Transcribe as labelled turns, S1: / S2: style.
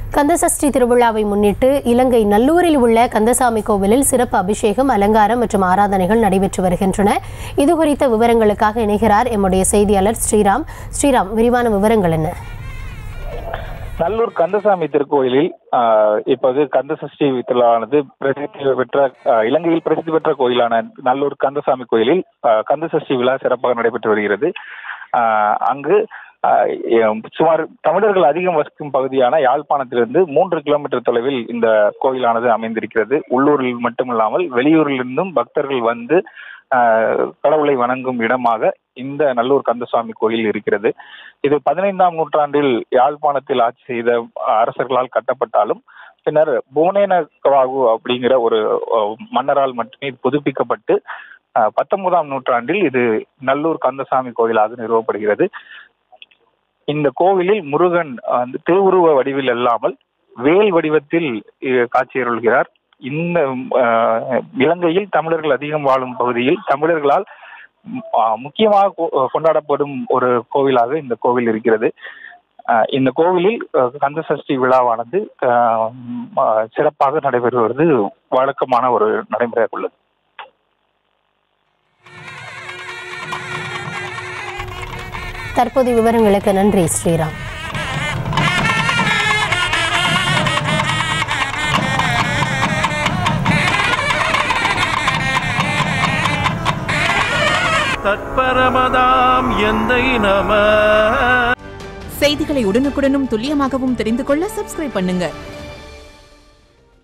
S1: கந்தசஷ்டி திருவிழாவை முன்னிட்டு இலங்கை நல்லூரில் உள்ள கந்தசாமி கோவிலில் சிறப்பு அபிஷேகம் அலங்காரம் மற்றும் ஆராதனைகள் நடைபெற்று வருகின்றன இது குறித்த விவரங்களுக்காக இணைகிறார் எம்முடைய செய்தியாளர் ஸ்ரீராம் ஸ்ரீராம் விரிவான விவரங்கள் என்ன
S2: நல்லூர் கந்தசாமி திருக்கோயிலில் ஆஹ், இப்போது கந்தசஷ்டி திருவிழாவானது பிரசித்தி பெற்ற ஆஹ், இலங்கையில் பிரசித்தி பெற்ற கோயிலான நல்லூர் கந்தசாமி கோயிலில் ஆஹ், கந்தசஷ்டி விழா சிறப்பாக நடைபெற்று வருகிறது ஆஹ், அங்கு ஆஹ், எம், சுமார் தமிழர்கள் அதிகம் வசிக்கும் பகுதியான யாழ்ப்பாணத்திலிருந்து மூன்று கிலோமீட்டர் தொலைவில் இந்த கோயிலானது அமைந்திருக்கிறது உள்ளூரில் மட்டுமில்லாமல் வெளியூரிலிருந்தும் பக்தர்கள் வந்து ஆஹ், கடவுளை வணங்கும் இடமாக இந்த நல்லூர் கந்தசுவாமி கோயில் இருக்கிறது இது பதினைந்தாம் நூற்றாண்டில் யாழ்ப்பாணத்தில் ஆட்சி செய்த அரசர்களால் கட்டப்பட்டாலும் பின்னர் புவனேனகவாகு அப்படிங்கிற ஒரு அஹ், மன்னரால் மட்டுமே இது புதுப்பிக்கப்பட்டு அஹ், பத்தொன்பதாம் நூற்றாண்டில் இது நல்லூர் கந்தசாமி கோயிலாக நிறுவப்படுகிறது இந்த கோவிலில் முருகன் வந்து திருவுருவ வடிவில் அல்லாமல் வேல் வடிவத்தில் அஹ், காட்சியருள்கிறார் இந்த அஹ், இலங்கையில் தமிழர்கள் அதிகம் வாழும் பகுதியில் தமிழர்களால் ம், ஆஹ், முக்கியமாக கொ- கொண்டாடப்படும் ஒரு கோவிலாக இந்த கோவில் இருக்கிறது ஆஹ், இந்த கோவிலில் அஹ், கந்த சஷ்டி விழாவானது ஆஹ், ம், ஆஹ், சிறப்பாக நடைபெறுவது வழக்கமான ஒரு நடைமுறையாக உள்ளது
S1: தற்போதைய விவரங்களுக்கு நன்றி ஸ்ரீராம்
S3: தற்பரமதாம் எந்தை நம
S4: செய்திகளை உடனுக்குடனும் துல்லியமாகவும் தெரிந்து கொள்ள சப்ஸ்கிரைப் பண்ணுங்க